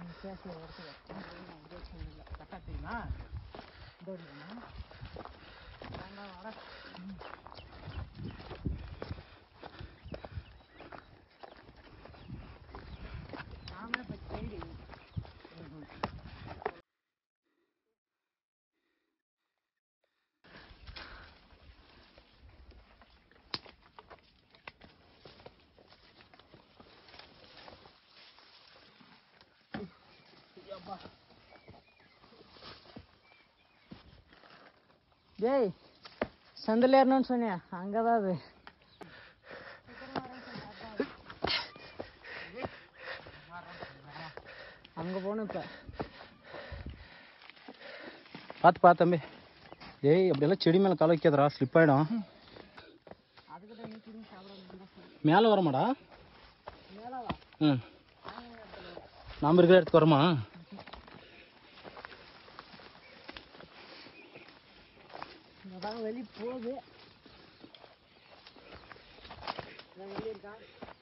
கேஸில் எடுத்து இல்லை கரெக்டாக தெரியுமா இந்த வருமா வேண்டாம் வர நாமளே இப்போ தேடி டேய் சந்தில் ஏறணும்னு சொன்னியா அங்கே தான் அது அங்கே போகணும் இப்போ பார்த்து பார்த்து தம்பி ஏய் அப்படியெல்லாம் செடி மேலே கால வைக்காதடா ஸ்லிப் ஆகிடும் அதுக்கிட்ட நீ திரும்பி சாப்பிட மேலே வரமாடா மேலவா ம் நாம் இருக்கிற இடத்துக்கு வரமா இங்கே தான் வெளியே போகுது இதான் வெளியே இருக்கா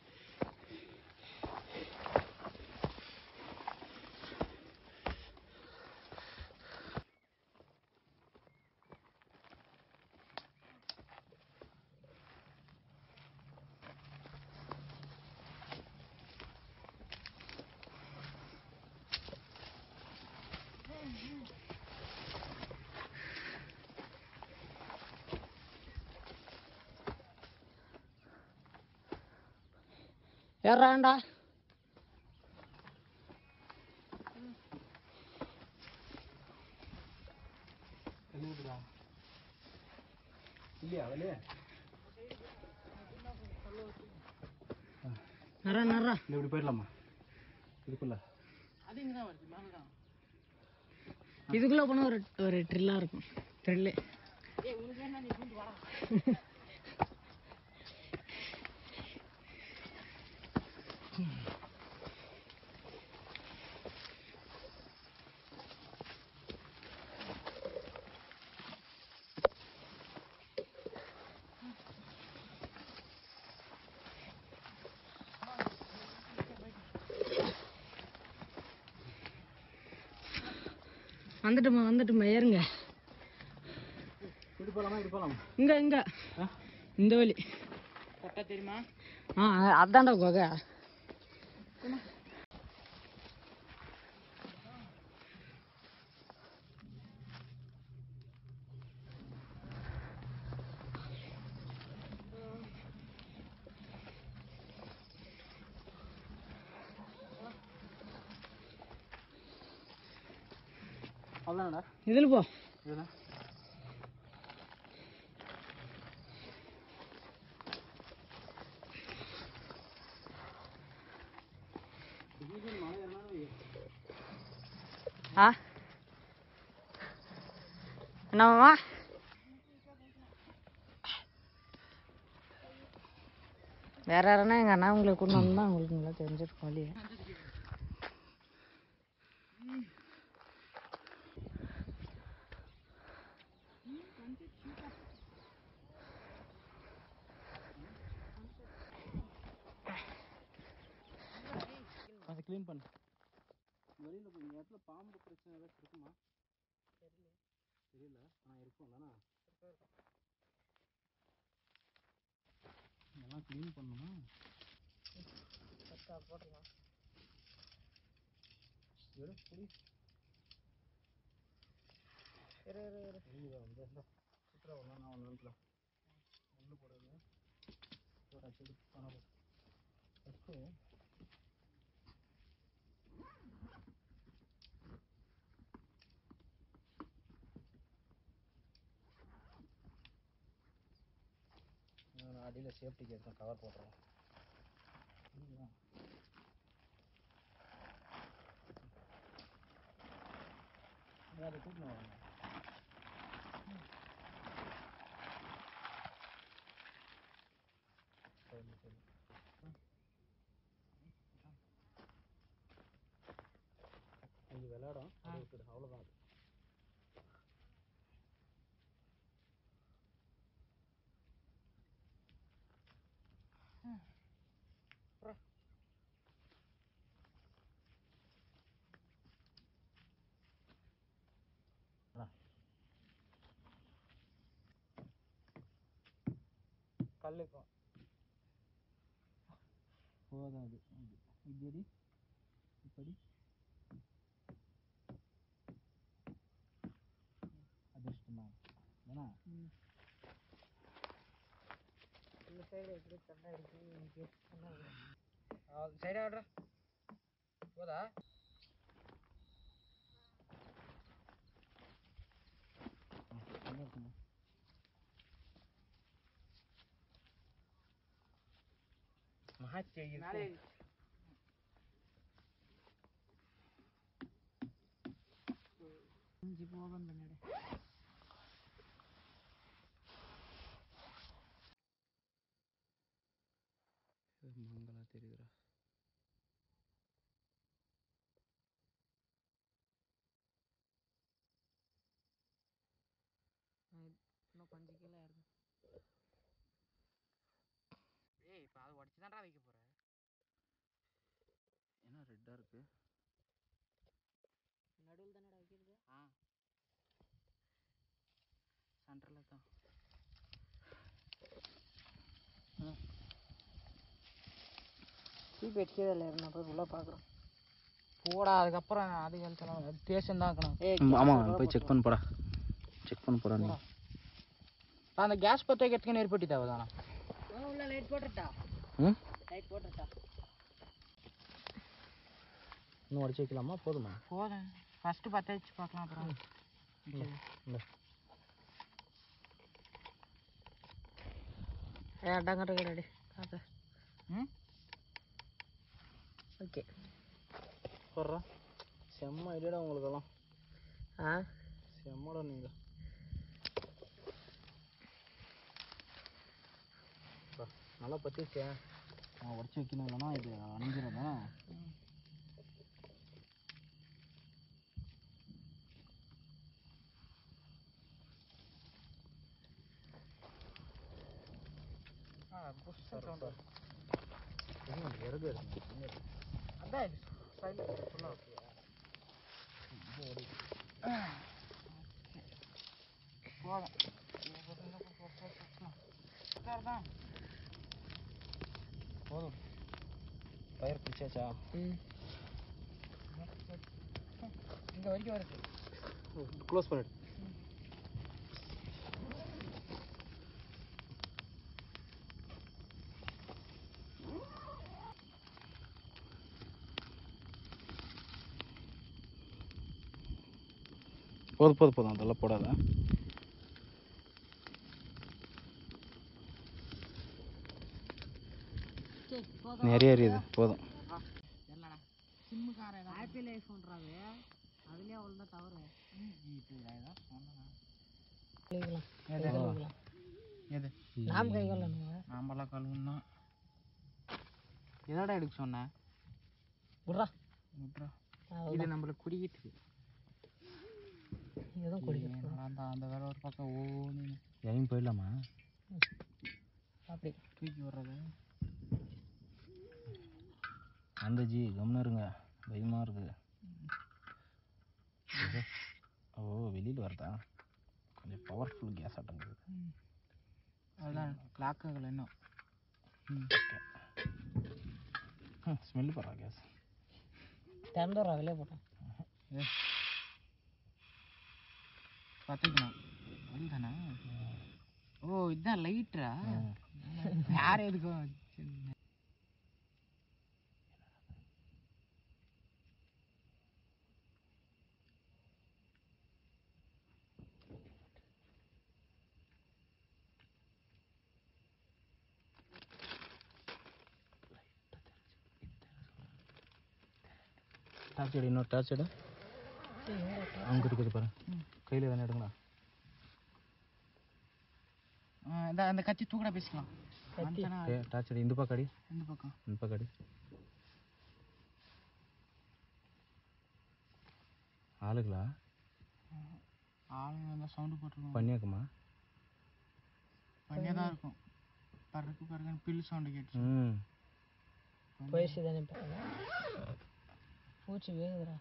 ஏறாண்டா இல்லையா வெளியே நரா நரா இந்த இப்படி போயிடலாமா இதுக்குள்ள அது இங்கே தான் வருது மேலே தான் இதுக்குள்ளே போனால் ஒரு ஒரு ட்ரில்லாக இருக்கும் ட்ரில்லு வந்துட்டுமா வந்துட்டுமா ஏறுங்க இப்படி போகலாமா இப்படி போகலாமா இங்க இங்க ஆ? இந்த வழி கரெக்டாக தெரியுமா ஆ அதான்டா குகை அவ்வளோதானடா இதில் போ இதுனா ஆ என்னம்மா வேற யாருன்னா எங்கள் அண்ணா உங்களை கொண்டு வந்தா உங்களுக்கு நல்லா தெரிஞ்சிருக்கும் வழியே அதை க்ளீன் பண்ணு வெளியில் போய் இந்த இடத்துல பாம்பு பிரச்சனை ஏதாச்சும் இருக்குமா தெரியல ஆனால் இருக்கும் தானே இதெல்லாம் க்ளீன் பண்ணணுமா எடு புடி தெரியுதா வந்து இந்த சுற்றுலா வரலாம் நான் ஒன்று வந்துக்கலாம் ஒன்று போடுறது போடா செடி பணம் ஃபஸ்ட்டு நான் அடியில் சேஃப்டிக்கு எடுத்தேன் கவர் போட்டுறேன் புரியுதா? நீ அதை கூட்டணும் வாங்க சரி சரி இது விளையாடும் அது விட்டுடு அவ்வளோதான் அது கல்லுக்கும் போதும் அது அது. இப்படி இப்படி அதிர்ஷ்டமா ஏன்னா இந்த சைடு எப்படி கண்டா இருக்கு இங்கே சைடாக ஆடுறா போதா மேலே ஜிப் ஓபன் பண்ணிடு மங்களா தெரியுதுடா இன்னும் கொஞ்சம் கீழே இருக்கு ஏய் இப்போ அதை உடச்சி தான்டா வைக்க போகிறேன் என்ன ரெட்டாக இருக்கு நடுவில் தானடா வைக்கிறது ஆ சென்டரில் தான் சீப் கீழே இல்லை நான் போய் உள்ளே பார்க்குறோம் போடா அதுக்கப்புறம் அது ஹெல்த்லாம் பேஷன் தான் இருக்கணும் ஏய் ஆமாம் போய் செக் பண்ண போடா செக் பண்ண போடா நீ அந்த கேஸ் பற்ற வைக்கிறதுக்கு நெருப்பட்டி தேவைதானா உள்ள லைட் போட்டுட்டா ம் லைட் போட்டுட்டா இன்னும் உடச்சி வைக்கலாமா போதுமா போதும் ஃபஸ்ட்டு பற்ற வச்சு பார்க்கலாம் அப்புறம் இந்த ஏ அடாங்கட்ட கடடி காக்க ம் ஓகே போடுறா செம்ம ஐடியாடா உங்களுக்கெல்லாம் ஆ செம்மடா நீங்கள் நல்லா பற்றிச்சே நான் உடச்சி வைக்கணும் இல்லைன்னா இது அணிஞ்சிடும் தானே ஆ புஷ்ஷன் சவுண்ட் வரும் இறகு இருக்கு அதான் இது சைடில் ஃபுல்லாக போதும் தான் போதும் பயிர் பிடிச்சாச்சா ம் இங்கே வரைக்கும் வருது க்ளோஸ் பண்ணிடு போதும் போதும் போதும் அதெல்லாம் போடாத சரி போதும் நிறைய எரியுது போதும் இல்லைண்ணா சிம்முக்காரன் ஆப்பிள் ஐஃபோன்றாது அதுலேயே அவ்வளோ தான் தவறு கழுவிக்கலாம் எது நாம் கை கழுவணுங்க நாமெல்லாம் கழுவுனா எதோட எடுக்க சொன்னேன் விட்றா விட்றா இது அவ்வளோதான் நம்மளுக்கு குடிக்கிட்டு எதுவும் குடிக்கிறது அந்த அந்த வேற ஒரு பக்கம் ஓனு எங்கேயும் போயிடலாமா அப்படி தூக்கி விடுறது அந்த ஜி கம்னு இருங்க பயமாக இருக்குது ஏதோ- ஓ வெளியில் வருதா கொஞ்சம் பவர்ஃபுல் கேஸ் ஆட்டங்குது அதுதான் கிளாக்குகள் இன்னும் ஸ்மெல்லு படுறா கேஸ் திறந்துடுறா வெளியே போட்டேன் பார்த்துக்கணும் வெளிதானே ஓ இதுதான் லைட்டரா யார் எதுக்கும் வச்சிருந்தேன். டார்ச் எடு இன்னொரு டார்ச் எடு அங்கே இருக்குது பாரு கையில் தானே எடுங்களா ஆ, இந்த அந்த கத்தி தூக்கடா பேசிக்கலாம் வந்துட்டானா டார்ச் எடு இந்த பக்கம் அடி இந்த பக்கம் இந்த பக்கம் அடி ஆளுங்களா ஆளுங்க வந்தால் சவுண்டு போட்டுருக்கோம் பண்ணியாக்குமா பண்ணியே தான் இருக்கும் பறக்கு பறக்குன்னு பில்லு சவுண்டு கேட்டு ம் போயிடுச்சு தானே இப்போ பூச்சி வேகுதுடா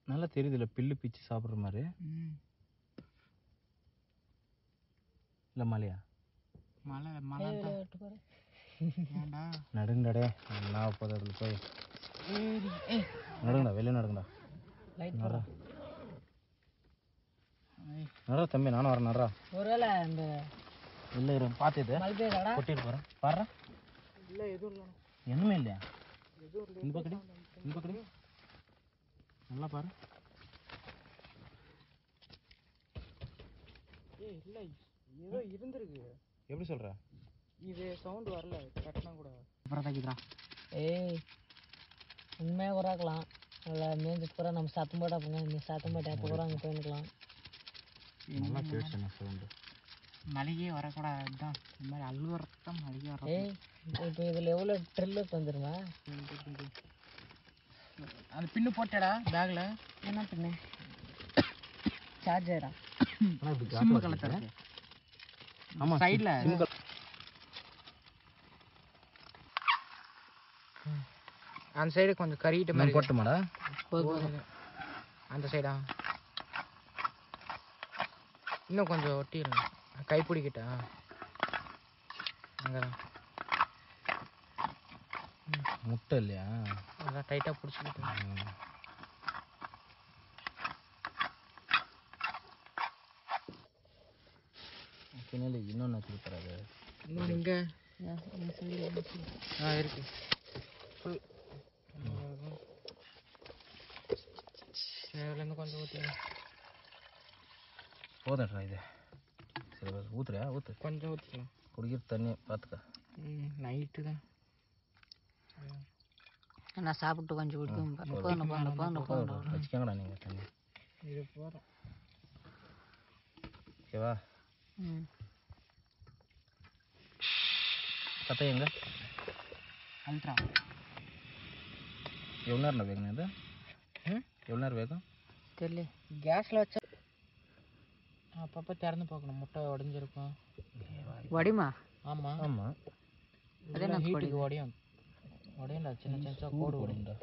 நல்லா தெரியுதுல்ல பில்லு பிச்சு சாப்பிட்ற மாதிரி ம் இல்லை மலையா மழை மழை தான் விட்டு பாரு ஏன்டா நடுங்கடே நான் போதும் அதில் போய் நடுங்கடா வெளியே நடுங்கடா லைட் நடா நடா தம்பி நானும் வரேன் நடா ஒருவேளை இந்த இல்லை இரு பார்த்துது மழை பெய்யுதாடா கொட்டிட்டு போகிறேன் பாடுறா இல்லை எதுவும் இல்லை என்னமே இல்லையா இந்த பக்கடி இந்த பக்கடி நல்லா பாரு ஏய் இல்லை ஏதோ இருந்திருக்கு எப்படி சொல்கிற இது சவுண்ட் வரல கட்டினா கூட அப்புறம் தைக்கிறா ஏய் உண்மையாக குறாக்கலாம் இல்லை மேய்ஞ்சிட்டு கூட நம்ம சத்தம் போட்டா போங்க நீ சத்தம் போட்டா எப்போ கூட அங்கே போயின்னுக்கலாம் நல்லா கேட்டுச்சு நான் சவுண்டு மளிகையே வரக்கூடாது தான் இந்த மாதிரி அழுவுறது தான் மளிகை வர ஏய் இப்போ இதில் எவ்வளோ ட்ரில்லுக்கு வந்துருமா அந்த பின்னு போட்டடா பேக்கில் என்ன பண்ணு சார்ஜரா ஆனால் இப்படி சிம்மு காட்டு கலத்துறது ஆமாம் சைடில் அந்த சைடு கொஞ்சம் கறிக்கிட்ட மாதிரி போட்டுமாடா அந்த சைடா இன்னும் கொஞ்சம் ஒட்டிடலாம் கைப்பிடிக்கிட்டா அங்கே தான் முட்டை இல்லையா அதான் டைட்டாக பிடிச்சிக்கிட்டு ம். பின்னாடி இன்னொன்று வச்சுட்டு போகிறாரு இன்னும் இங்கே ஆ இருக்கு ஃபுல் இதுலேருந்து கொஞ்சம் ஊற்றி போதும்டா இது சரி பஸ் ஊற்றுறியா ஊற்று கொஞ்சம் ஊற்றிக்கலாம் குடிக்கிற தண்ணி பார்த்துக்க ம் நைட்டு தான் நான் சாப்பிட்டு கொஞ்சம் குடிக்கும் போகணும் போகணும் போகணும் போகணும் வச்சுக்கோங்கடா நீங்கள் தண்ணி இது போதும் ஓகேவா ம் கத்தை எங்க அல்ட்ரா எவ்வளோ நேரம் வேகணும் இது ம் எவ்வளோ நேரம் வேகம் தெரியல கேஸில் வச்சா அப்பப்போ திறந்து பார்க்கணும் முட்டை உடஞ்சிருக்கும் வடிமா ஆமாம் ஆமாம் அதே நான் ஹீட்டுக்கு உடையும் உடையண்டா சின்ன சின்ன கோடு உடையும் போடுங்கடா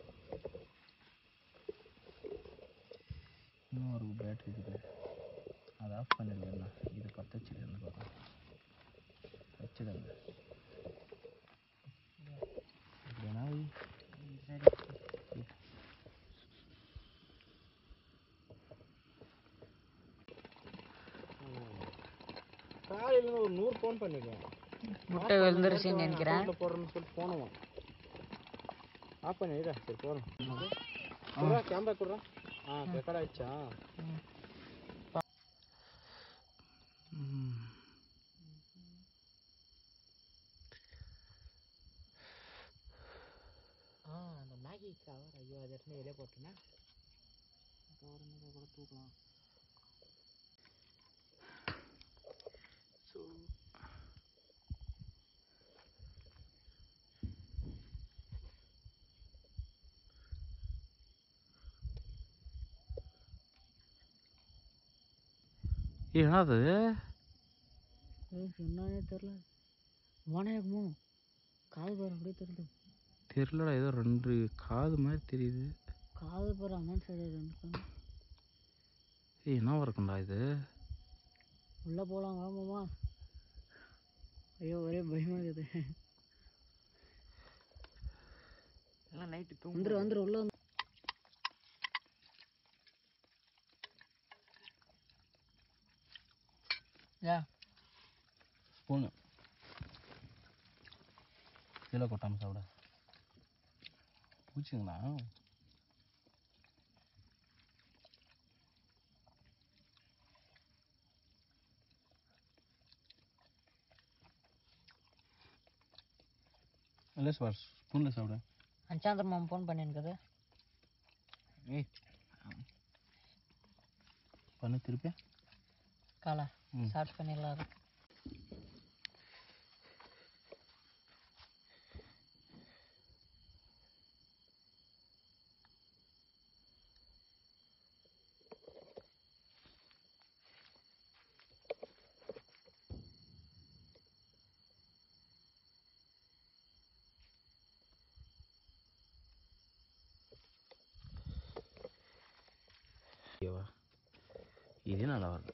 இன்னும் ஒரு பேட்டரி இருக்குது அதை ஆஃப் பண்ணிடலண்ணா இது பற்ற வச்சுருந்தேன் பார்க்கலாம் வச்சுதாங்க இப்படினா வை. காலையில் ஒரு நூறு ஃபோன் பண்ணிருக்கேன் முட்டை விழுந்துருச்சுன்னு நினைக்கிறேன் அக்கௌண்ட்ல போடுறேன்னு சொல்லிட்டு போனோம் ஆஃப் பண்ணிடுறா சரி போகிறோம் குடுறா கேமரா குடுறா ஆ ரெக்கார்ட் ஆயிடுச்சா ஆ அந்த மேகி கவர் ஐயோ அதை எடுத்து வெளியே போட்டேன்னா கவர் இருந்தால் கூட தூக்கலாம் என்னது சொன்னானே தெரில ஓனாயமோ காது பாரு அப்படியே தெரியுது தெரியலடா ஏதோ ரெண்டு காது மாதிரி தெரியுது காது பாரு அண்ணன் சைடு ரெண்டு கண்ணு ஏய் என்னவா இருக்கும்டா இது உள்ளே போகலாம் வாமாமா ஐயோ ஒரே பயமா இருக்குது எல்லாம் நைட்டு தூங்க வந்துரு வந்துரு உள்ள வந்து யா ஸ்பூனு கீழே கொட்டாமல் சாப்பிட பூச்சிங்களா இல்லை சார் ஸ்பூனில் சாப்பிட அஞ்சாந்திர மாமா ஃபோன் பண்ணிருக்குது ஏய் பண்ணு திருப்பி காலா ம். ஸ்டார்ட் பண்ணிடலாம் அதை. ஓகேவா இது நல்லா வருது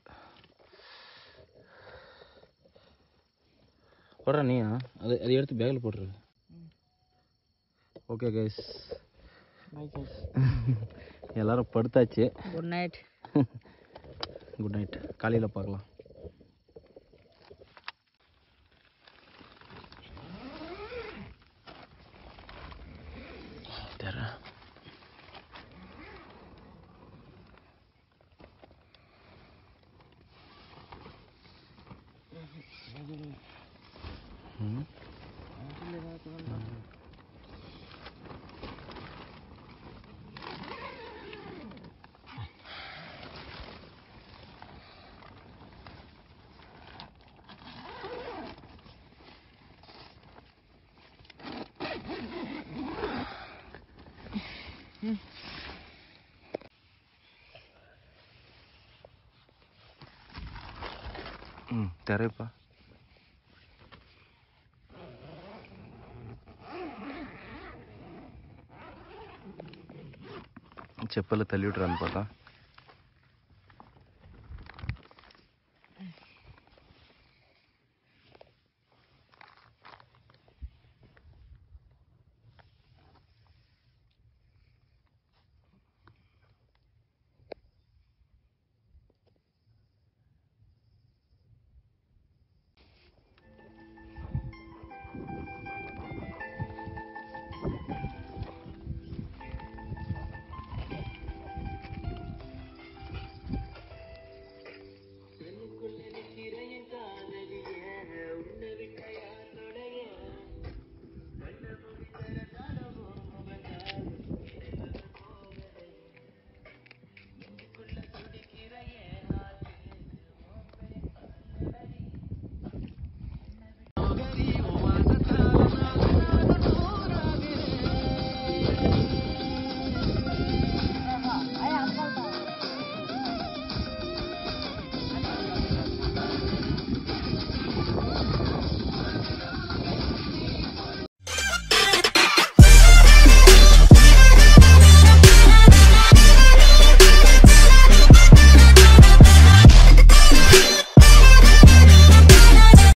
போடுற நீ அது அது எடுத்து பேக்கில் போட்டுரு ஓகே கைஸ் எல்லாரும் படுத்தாச்சு குட் நைட் குட் நைட் காலையில் பார்க்கலாம் தெர ம் ம் தெரப்பா செப்பலில் தள்ளி விட்றான்னு பார்த்தா